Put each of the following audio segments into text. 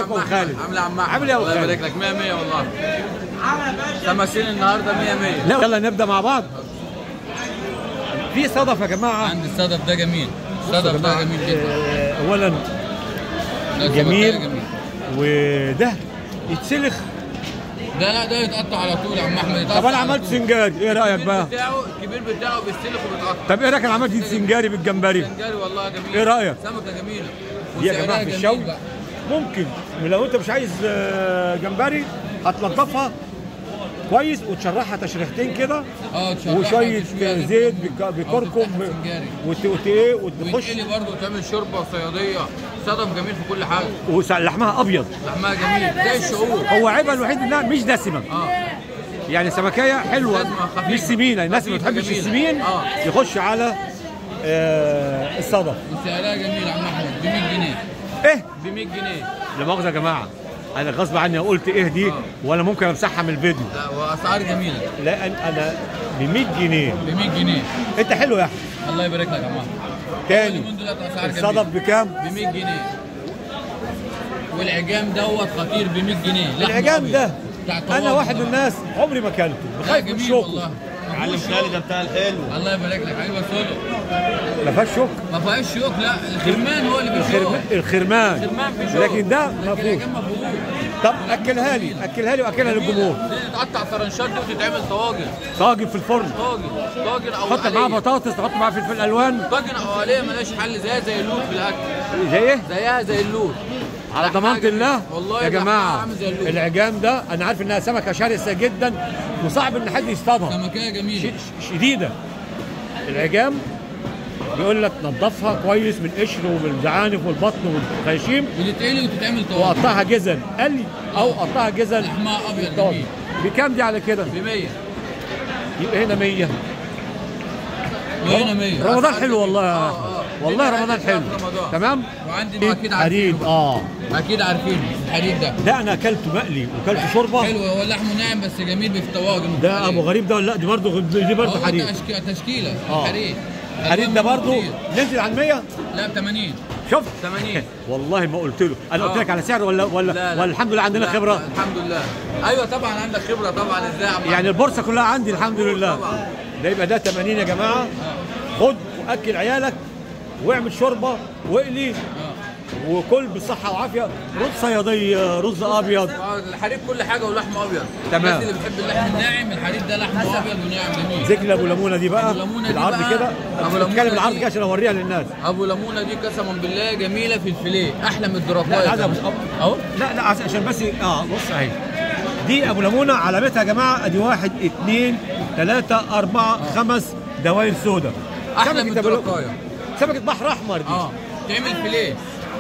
ابو خالد عامل يا عم احمد عامل ايه يا ابو الله خالد يبارك لك 100 100 والله تماثيل النهارده 100 100 لا يلا نبدا مع بعض في صدف يا جماعه عندي الصدف ده جميل الصدف ده جميل جدا آه، اولا ده الصدف جميل. ده جميل وده يتسلخ ده لا ده يتقطع على طول يا عم احمد يتقطع طب انا على عملت طول. سنجاري ايه رايك بقى الكبير بتاعه الكبير بتاعه بيستلخ وبيتقطع طب ايه رايك انا عملت سنجاري بالجمبري سنجاري والله جميل إيه رأيك؟ سمكه جميله دي يا وسعرها جماعه في جميل الشوي بقى. ممكن لو انت مش عايز آه، جمبري هتنضفها كويس وتشرحها تشريحتين كده اه تشرحها وشويه وتشويها زيت جدا. بك- بكركم تفتحها سنجاري. وت- وت- ايه وتخش ويتقلي برضه وتعمل شوربه وصياديه صدف جميل في كل حاجه ولحمها ابيض لحمها جميل زي الشعور هو عيبها الوحيد انها مش دسمه اه يعني سمكيه حلوه دسمة، خفيفة. مش سمينه الناس اللي ما خفيفة، بتحبش جميلة. السمين آه. يخش على آه، الصدف وسعرها جميل يا عم احمد ب 100 جنيه ايه ب 100 جنيه لا مؤاخذه يا جماعه انا غصب عني قلت ايه دي آه. ولا ممكن امسحها من الفيديو لا واسعار جميله لا أنا- انا ب 100 جنيه ب 100 جنيه انت حلو يا احمد الله يبارك لك يا عم احمد تاني اليومين دول اسعار الصدف جميله بكام؟ ب 100 جنيه والعجام دوت خطير ب 100 جنيه لحم العجام أبيض. ده بتاع انا طواجن واحد من طبعا. الناس عمري ما اكلته لا بخاف من جميل شوكه والله معلم خالد ده بتاع الحلو الله يبارك لك ايوه سولو ما فيهاش شوك ما فيهاش شوك لا الخرمان هو اللي بيشوك الخرم- الخرمان الخرمان فيه شوك لكن ده ما لكن فيهوش العجام ما فيهوش طب اكلها لي اكلها لي واكلها للجمهور دي تتقطع طرنشات دي وتتعمل طواجن طاجن في الفرن طاجن طاجن او حط معاها آلية. بطاطس تحط معاها فلفل الوان طاجن او آلية ملهاش حل زيها زي اللوت في الاكل زي ايه زيها زي اللوت على لحمها ضمانه جميل. الله والله يا لحمها جماعه عامل زي اللوت. العجام ده انا عارف انها سمكه شرسه جدا وصعب ان حد يصطادها سمكية جميلة ش- شديده العجام بيقول لك نظفها كويس من القشر ومن الزعانف والبطن والخياشيم وتتقلي وتتعمل طواجن وقطعها جزل قلي او قطعها جزل لحمها ابيض طاجن. جميل بكام دي على كده ب 100 يبقى هنا 100 وهنا 100 رمضان حلو والله يا آه، أحمد. آه. والله دي رمضان حاجة حلو في رمضان. تمام وعندي اكيد حديد عارفينه اه اكيد عارفينه الحديد ده ده انا اكلته مقلي وكلته شوربه حلو هو لحمه ناعم بس جميل في الطواجن ده ابو غريب ده ولا لا دي برضه دي برضه هو حديد ده أشك- تشكيله آه. حديد حديد ده برضه كتير. نزل عن 100 لا ب 80 شفت 80 والله ما قلت له انا قلت آه. لك على سعر ولا ولا لا لا ولا الحمد لله عندنا لا، خبره الحمد لله ايوه طبعا عندك خبره طبعا ازاي يا عم يعني البورصه كلها عندي الحمد لله طبعا. ده يبقى ده 80 يا جماعه خد واكل عيالك واعمل شوربه واقلي آه. وكل بصحه وعافيه رز صياديه رز ابيض آه، الحريق كل حاجه ولحم ابيض تمام. الناس اللي بتحب اللحم الناعم الحريق ده لحمه ابيض وناعم جميل ذكر ابو ليمونه دي بقى أبو ليمونة دي بالعرض بقى- كده أبو ليمونة نتكلم بالعرض دي- كده عشان اوريها للناس ابو ليمونه دي قسما بالله جميله في الفيليه احلى من الدراكايه لا هذا كمان. أبو- اهو لا لا عش- عشان بس اه بص اهي دي ابو ليمونه علامتها يا جماعه ادي واحد اثنين ثلاثه اربعه خمس دواير سوداء احلى من سمكة أبو ليمونة- الدراكايه سمكه بحر احمر دي اه تعمل فيليه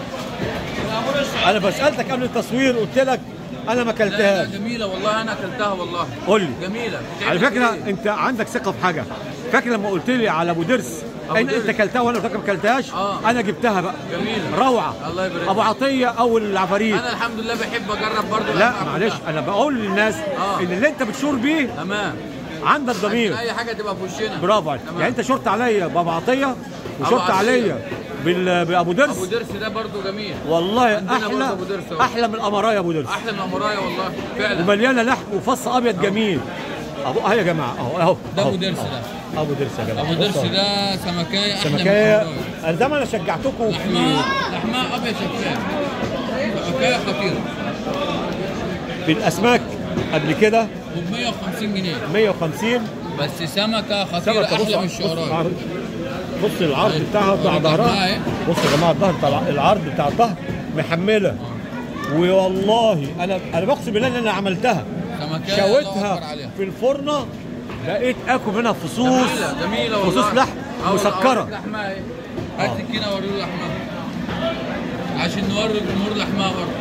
انا بسالتك قبل التصوير قلت لك انا ما لا لا اكلتهاش جميله والله انا اكلتها والله قول لي جميله على بتعمل فكره فيليه. انت عندك ثقه في حاجه فاكر لما قلت لي على ابو درس أبو ان انت درس. اكلتها وانا قلت لك ما اكلتهاش آه. انا جبتها بقى جميله روعه الله يبارك ابو فيك. عطيه او العفاريت انا الحمد لله بحب اجرب برضه لا الأنواع معلش كلها. انا بقول للناس آه. ان اللي انت بتشور بيه تمام عندك ضمير عشان اي حاجه تبقى في وشنا برافو عليك تمام. يعني انت شرط عليا بابو عطيه وشرط عطية. عليا بال- بابو ابو درس درس ده برضه جميل والله عندنا برضه احلى أبو درس أهو. احلى من الامرايا ابو درس احلى من امرايا والله فعلا ومليانه لحم وفص ابيض جميل اهو اهي يا جماعه اهو اهو ده أهو. ابو درس أهو. ده ابو درس يا جماعه ابو درس بص أهو. ده سمكايه احلى من سمكايه أمرايا. انا زي ما انا شجعتكم في لحمها لحمها ابيض شفاف سمكايه خطيره في الاسماك قبل كده ب 150 جنيه 150 بس سمكه خطيره سمكه احلى من بص بص الشعرايه العرض- بص العرض أيوة. بتاعها بتاع أوريك ظهرها معاها إيه؟ بص يا جماعه الظهر بتاع العرض بتاع الظهر محمله والله انا انا بقسم بالله ان انا عملتها سمكايه الله أكبر شويتها عليها في الفرنه لقيت اكل منها فصوص جميله جميله والله فصوص لحم أو- مسكره أوريك لحمها ايه هات سكينه اوري له لحمها عشان نوري الجمهور لحمها برضه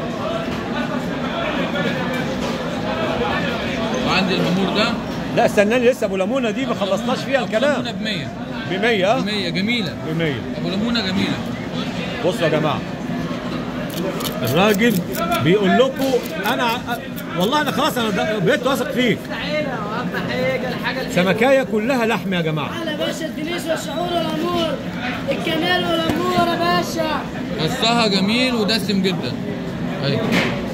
وعندي المامور ده لا استناني لسه ابو ليمونه دي ما خلصناش فيها أبو ليمونة الكلام ب 100 ب 100 ب 100 جميله ب 100 ابو ليمونه جميله بصوا يا جماعه الراجل بيقول لكم انا والله انا خلاص انا ده- بقيت واثق فيك عيلة واهم حاجة الحاجة اللي سمكايه كلها لحم يا جماعه على باشا الدنيس والشعور والامور الكمال والامور يا باشا قصها جميل ودسم جدا ايوه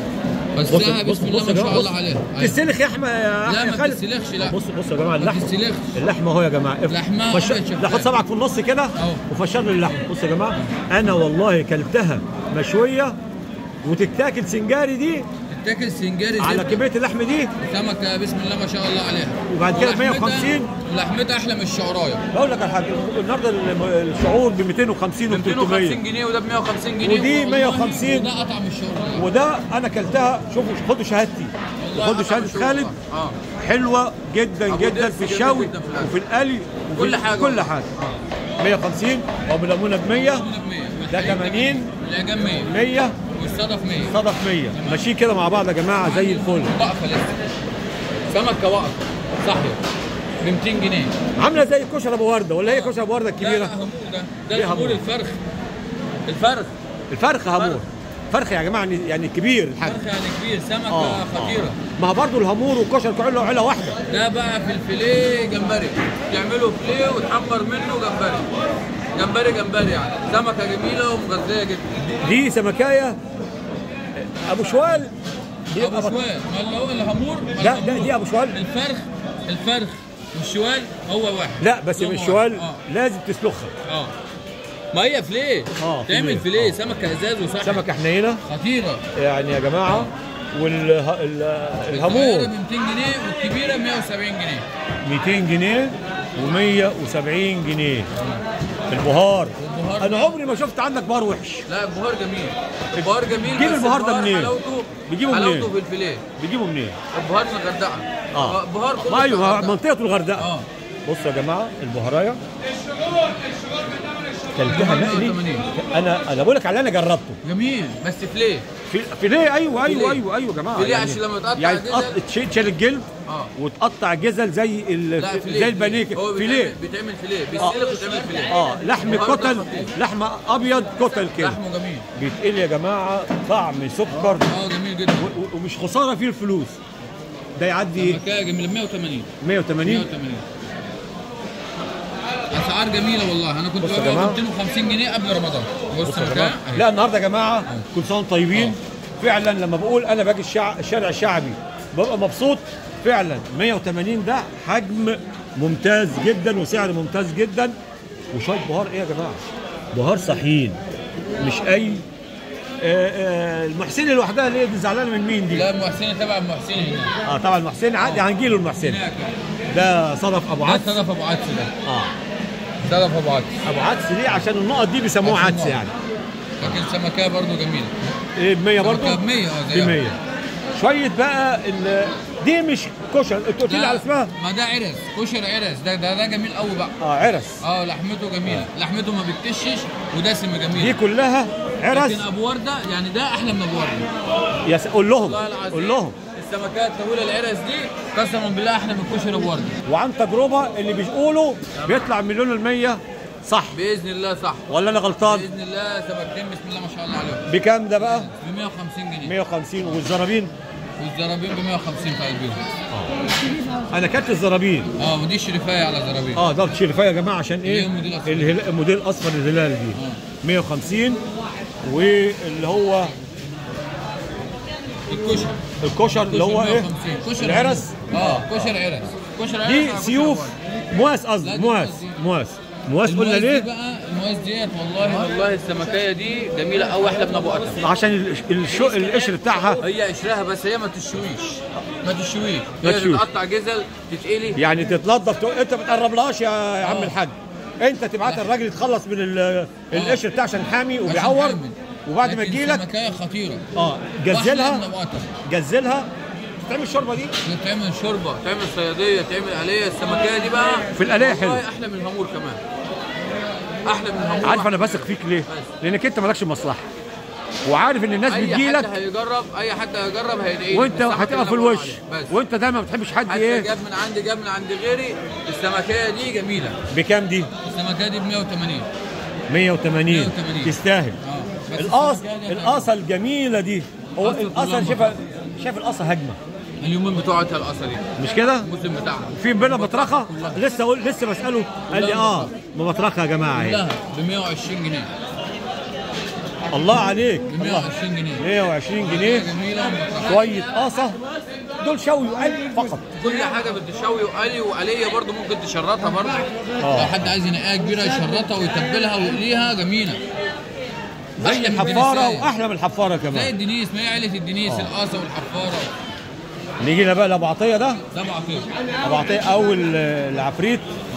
بس بص لها بص بسم الله بص ما يا شاء جماعة، الله بص. عليها تستلخ يا احمد يا لا يا ما خالد تستلخش لا بص بص يا جماعه ما اللحم تستلخش اللحمه اهو يا جماعه لحمها فش... أبيض شفاف. لا خد صبعك في النص كده أهو. وفشر لي اللحم بص يا جماعه انا والله كلتها مشويه وتتاكل سنجاري دي تتاكل سنجاري على زبدة. كميه اللحم دي سمكه بسم الله ما شاء الله عليها وبعد كده ولحمتها- 150. ولحمتها احلى من الشعرايه بقول لك على حاجه النهارده الم- الشعور ب 250 و 250 300 جنيه وده ب 150 جنيه ودي والله 150. وده قطع من الشعرايه وده انا كلتها شوفوا خدوا شهادتي والله خدوا قطع شهاده من الشعراية. خالد اه حلوه جدا أبو جدا دبس في جميل الشوي جدا في الأكل. وفي القلي وفي كل حاجة كل والله. حاجه 150 وابو ليمونه ب 100 ده ب 100 ده 80 العجام 100 100 والصدف 100 صدف 100 ماشيين كده مع بعض يا جماعه زي الفل وقفه لسه سمكه وقفه صحيه ب 200 جنيه عامله زي كشري ابو ورده ولا هي كشري ابو ورده لا الكبيره لا همور ده ده ليه الهمور همور؟ الفرخ الفرخ الفرخ همور فرخ يا جماعه يعني- يعني كبير الحاجه فرخ يعني كبير سمكه آه، خطيره ما هو برضه الهامور والكشري كله عيله واحده ده بقى في الفيليه جمبري تعملوا فيليه وتحمر منه جمبري جمبري جمبري يعني سمكه جميله ومغذيه جدا دي سمكايه ابو شوال دي ابو شوال ما اللي هو الهامور لا ده دي ابو شوال الفرخ الفرخ والشوال هو واحد لا بس هو الشوال واحد. لازم تسلخها اه اه ما هي فيليه آه، فيليه. تعمل فيليه آه. سمكه ازاز وصحي سمكه حنينه خطيره يعني يا جماعه والهامور الصغيرة ب 200 جنيه والكبيره 170 جنيه 200 جنيه و170 جنيه البهار والبهار انا عمري ما شفت عندك بهار وحش لا البهار جميل البهار جميل جيب بس البهار ده منين؟ حلاوته بيجيبه منين؟ حلاوته في الفيليه بيجيبوا منين؟ البهار من الغردقه اه البهار كله ما في ايوه الغردقة. منطقه الغردقه اه بصوا يا جماعه البهرايه كلتها مقلي 180. انا انا بقول لك على اللي انا جربته جميل بس فيليه في في ليه ايوه ايوه فيليه. ايوه ايوه يا جماعه فيليه عشان لما يتقطع يعني الجزل- تقط- تشيل تشيل الجلد اه وتقطع جزل زي ال... لا فيليه زي البانيه كده. هو فيليه بيتعمل بيتعمل فيليه بيستلق ويتعمل فيليه اه لحم البهار ده كتل خطير. لحم ابيض كتل كده لحمه جميل بيتقل يا جماعه طعم سكر اه جميل جدا و- و- ومش خساره فيه الفلوس ده يعدي سمكه جميله 180 180 180 اسعار جميله والله انا كنت بص يا ببيع جماعة. 250 جنيه قبل رمضان بص بصوا يا سمكه جماعه لا النهارده يا جماعه كل سنه وانتم طيبين فعلا لما بقول انا باجي الشع... الشارع الشعبي ببقى مبسوط فعلا 180 ده حجم ممتاز جدا وسعر ممتاز جدا وشويه بهار ايه يا جماعه؟ بهار صحيين مش اي آه آه المحسني لوحدها ليه دي زعلانه من مين دي؟ لا المحسني تبع المحسني هنا اه طبعا المحسني عادي هنجي له المحسني هناك ده صدف ابو ده عدس صدف ابو عدس ده اه صدف ابو عدس ابو عدس ليه عشان النقط دي بيسموها عشان عدس النقط. يعني لكن سمكه برضو جميله ايه ب 100 برضه؟ سمكه ب 100 اه ب زيها 100 شويه بقى ال- دي مش كشر انت قلت لي لا، على اسمها ما ده عرس كشر عرس ده ده, ده جميل قوي بقى اه عرس اه لحمته جميله لحمته ما بتكشش ودسم دي جميل كلها عرس لكن ابو ورده يعني ده احلى من ابو ورده يا س... قول لهم والله العظيم قول لهم السمكات الطويله العرس دي قسما بالله احلى من كشر ابو ورده وعن تجربه اللي بيقولوا بيطلع مليون المية صح باذن الله صح ولا انا غلطان باذن الله سمكتين بسم الله ما شاء الله عليهم بكام ده بقى ب 150 جنيه 150 والزرابين والزرابين ب 150 في قلبهم انا كانت الزرابين اه ودي شريفايه على زرابين اه ده شرفايه يا جماعه عشان ايه اللي هو الموديل الأصفر. الهلا- الموديل الاصفر الهلال دي 150 واللي هو الكشر الكشر اللي هو ايه 150. كشر العرس اه كشر عرس كشر عرس دي على كشر سيوف أبو مواس لا، قصدي دي مواس مواس دي. مواس مواس قلنا المواس دي ليه بقى المواس ديت والله والله السمكيه دي جميله قوي احلى من ابو قطر عشان الش- الشو القشر بتاعها هي قشرها بس هي ما تشويش ما تشويش ما هي تشويش. تتقطع جزل تتقلي يعني تتنضف تق- انت ما تقربلهاش يا يا عم آه. الحاج انت تبعت الراجل يتخلص من ال- القشر بتاعه عشان حامي عشان وبيعور تعمل. وبعد ما لكن تجيلك سمكيه خطيره اه وأحلى من جزلها ابو قطر جزلها تعمل الشوربه دي تعمل شوربه تعمل صياديه تعمل آلية السمكيه دي بقى في الآلية والله حلو. احلى من الهامور كمان احلى من الهامور عارف انا بثق فيك ليه؟ لانك انت مالكش مصلحه وعارف ان الناس اي حد بتجيلك هيجرب اي حد هيجرب هيدعي وانت هتقف في الوش بس وانت دايما ما بتحبش حد حتى ايه جاب من عندي جاب من عند غيري السمكيه دي جميله بكام دي؟ السمكيه دي ب 180 180 180. تستاهل اه بس القاص السمكية دي القاصه الجميله دي هو قاصة القاصه كلها شايفها شايف القاصه هجمه اليومين بتوعتها القصه دي مش كده؟ الموسم بتاعها في بينا مطرقه كلها. لسه اقول لسه بساله قال لي اه ما مطرقه يا جماعه اهي كلها ب 120 جنيه الله عليك ب 120 جنيه 120 جنيه جميله ومطرحة. شويه قاصه دول شوي وقلي فقط كل حاجه بتشوي وقلي وقليه برضه ممكن تشرطها برضه آه. لو حد عايز ينقيها كبيره يشرطها ويتبلها ويقليها جميله زي أحلى من الحفاره الدنيسية. واحلى من الحفاره زي كمان الدنيس ما هي عيله الدنيس القاصه والحفاره نيجي لنا بقى لابو عطيه ده سبعه كيلو ابو عطيه او ال- العفريت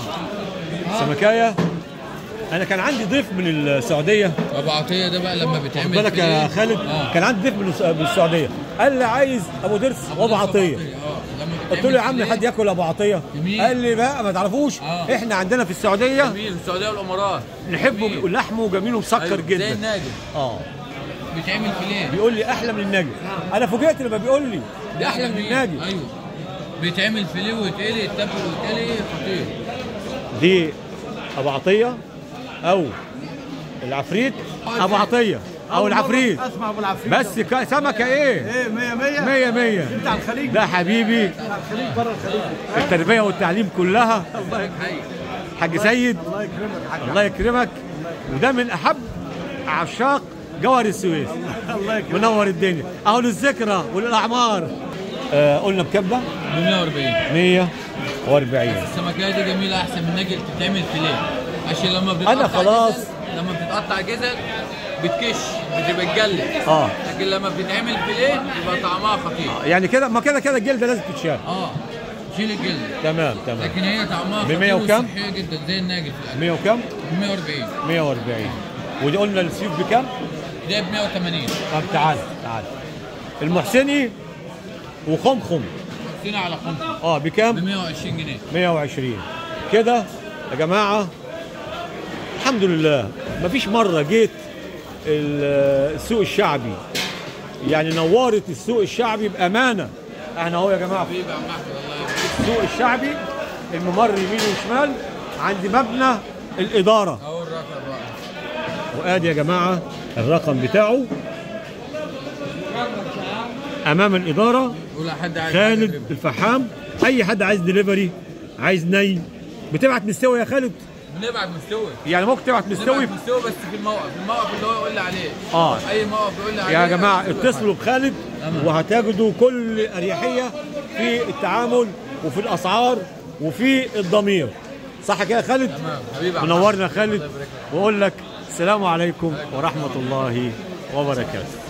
سمكايه انا كان عندي ضيف من السعوديه ابو عطيه ده بقى لما خد بيتعمل بالك يا فيه- خالد اه كان عندي ضيف من الس- من السعوديه قال لي عايز ابو درس وابو عطيه اه لما قلت له يا عم بيتعمل حد ياكل ابو عطيه جميل. قال لي بقى ما تعرفوش آه. احنا عندنا في السعوديه جميل في السعوديه والامارات نحبه جميل. لحمه جميل ومسكر أيوة، زي جدا الناجل اه بيتعمل فيليه بيقول لي احلى من الناجي انا فوجئت لما بيقول لي ده احلى من جميل. الناجي ايوه بيتعمل فيليه ويتقلي يتبل ويتقلي خطير دي ابو عطيه او العفريت ابو عطيه او العفريت اسمع ابو العفريت بس ك- سمكه ايه ايه 100 100 مية مية بتاع الخليج ده حبيبي الخليج بره الخليج التربيه والتعليم كلها حاج سيد الله يكرمك يا حاج الله يكرمك وده من احب عشاق جوهر السويس الله يكرمك منور الدنيا اهو للذكرى وللاعمار آه قلنا بكام ده؟ ب 140 140 السمكيه دي جميله احسن من الناجل بتتعمل فيليه عشان لما بتتقطع أنا خلاص. جزل لما بتتقطع جزل بتكش بتبقى تجلد اه لكن لما بتتعمل فيليه يبقى طعمها خطير يعني كده ما كده كده الجلده لازم تتشال اه شيل الجلد تمام تمام لكن هي طعمها ب خطير 100 وكام؟ وصحيه جدا زي الناجل في الاكل 100 وكام؟ ب 140 140 ودي قلنا السيوف بكام؟ ده ب 180 طب تعال تعال المحسني وخمخم حطينا على خمسه اه ب بكام؟ 120 جنيه 120 كده يا جماعه الحمد لله مفيش مره جيت ال- السوق الشعبي يعني نورت السوق الشعبي بامانه احنا اهو يا جماعه في حبيبي يا عم احمد الله يبارك السوق الشعبي الممر يمين وشمال عند مبنى الاداره اهو الرقم بقى وادي يا جماعه الرقم بتاعه امام الاداره ولا حد عايز خالد يجرب. الفحام اي حد عايز دليفري عايز ني بتبعت مستوي يا خالد بنبعت مستوي يعني ممكن تبعت مستوي بنبعت مستوي بس في الموقف الموقف اللي هو يقول لي عليه اه اي موقف يقول لي عليه يا جماعه مستوي. اتصلوا بخالد تمام. وهتجدوا كل اريحيه في التعامل وفي الاسعار وفي الضمير صح كده يا خالد تمام حبيبي يا عم منورنا خالد الله يبارك لك. واقول لك السلام عليكم ورحمه الله وبركاته